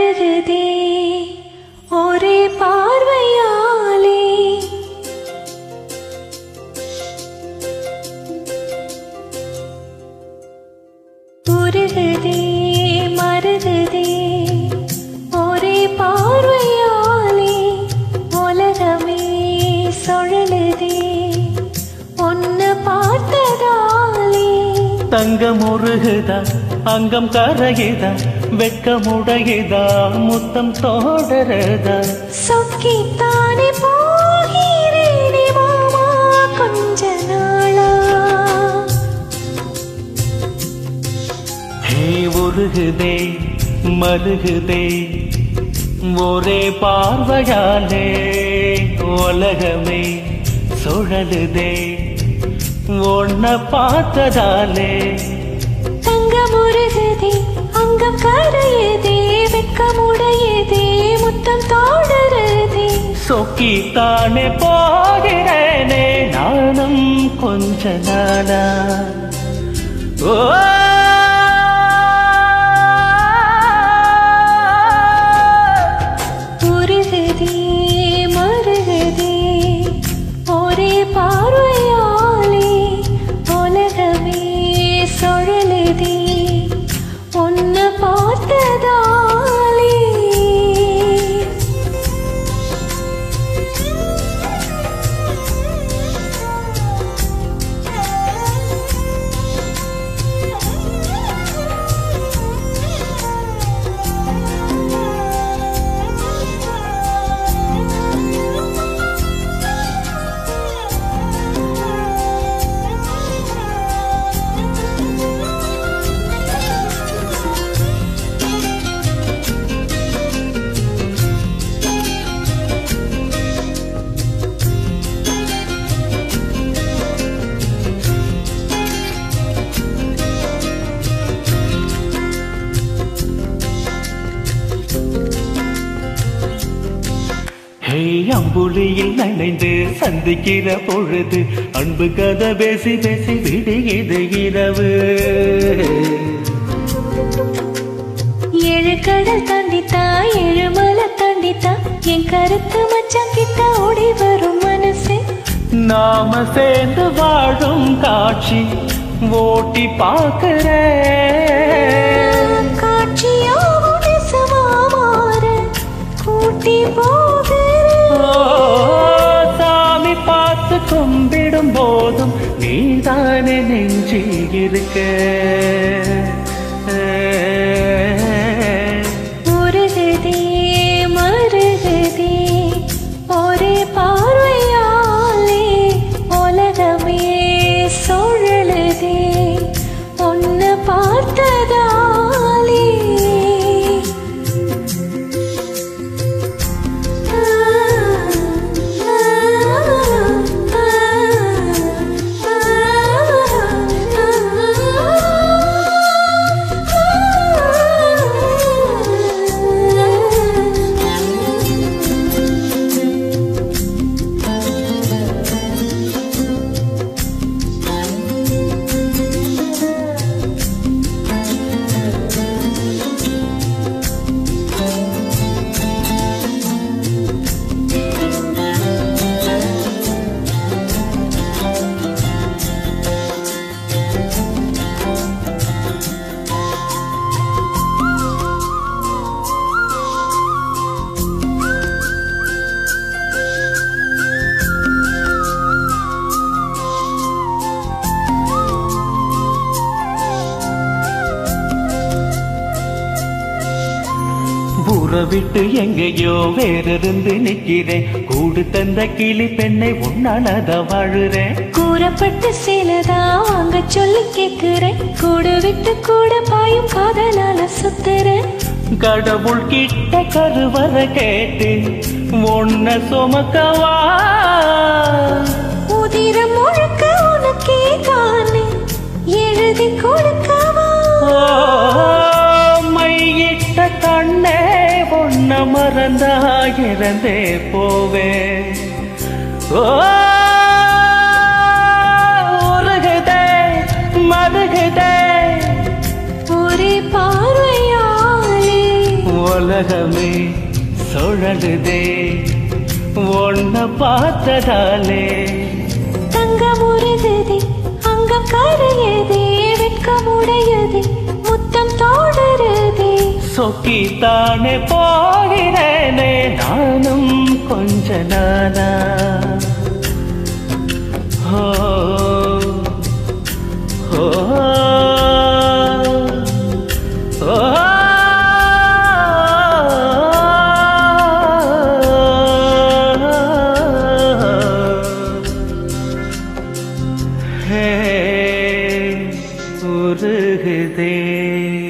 மருகுதே ஒரே பார்வையாலே உருகுதே மருகுதே ஒரே பார்வையாலே உலகமே சுழலுதே ஒன்னு பார்த்ததாலே தங்கம் உருகுதா அங்கம் கரையுதா வெட்கமுடையுதா முத்தம் தோடருதா சொக்கித்தானே போகிறேனே மாமா கொஞ்ச நாளா ஹே உருகுதே மருகுதே ஒரே பார்வையாலே உலகமே சுழலுதே ஒன்ன பார்த்ததாலே தங்கம் உருகுதே அங்கம் கரையுதே வெட்கமுடையதே முத்தம் தோடருதே சொக்கித்தானே போகிறேனே நானும் கொஞ்ச நாளா ஓ உருகுதே மருகுதே ஒரே பார்வையாலே உலகமே சுழலுதே ஒன்னு பார்த்ததாலே ஹே அம்புலியில் நனைந்து சந்திக்கிற பொழுது அன்பு கதை பேசி பேசி விடுகிறது இரவு ஏழு கடல் தாண்டித்தா ஏழு மலை தாண்டித்தா என் கருத்து மச்சான் கிட்ட ஓடி வரும் மனசு நாம சேர்ந்து வாழும் காட்சி ஓட்டி பார்க்கிறேன் காட்சியோ நெசமா மாற கூட்டி போகிறேன் ஓ, சாமி பார்த்து கும்பிடும் போதும் நீதானே நெஞ்சில் இருக்க உருகுதே மருகுதே ஒரே பார்வையாலே உலகமே சுழலுதே ஒன்னு பார்த்ததாலே ஊரை விட்டு எங்கேயோ வேறிருந்து நிக்கிறேன் கூடு தந்த கிளி பெண்ணை உன்னாலத வாழுறேன் கூறப்பட்டு சிலதா வாங்க சொல்லி கேக்குறேன் கூடு விட்டு கூட பாயும் காதலால சுத்துறேன் கடவுள் கிட்ட கருவற கேட்டு உன்ன சுமக்கவா உதிரம் முழுக்க உனக்கே தானே எழுதி கொடுக்கவா ஓ, மையிட்ட கண்ணே உன்ன மறந்தா இறந்தே போவேன் ஓ உருகுதே மருகுதே ஒரே பார்வையாலே உலக உலகமே சுழலுதே ஒன்ன பார்த்ததாலே தங்கம் உருகுதே அங்கம் கரையுதே வெட்கம் உடையுதே முத்தம் தோடுறதே சொக்கித்தானே போகிறேனே நானும் கொஞ்ச நானா ஓ ஓ ஓ ஹே உருகுதே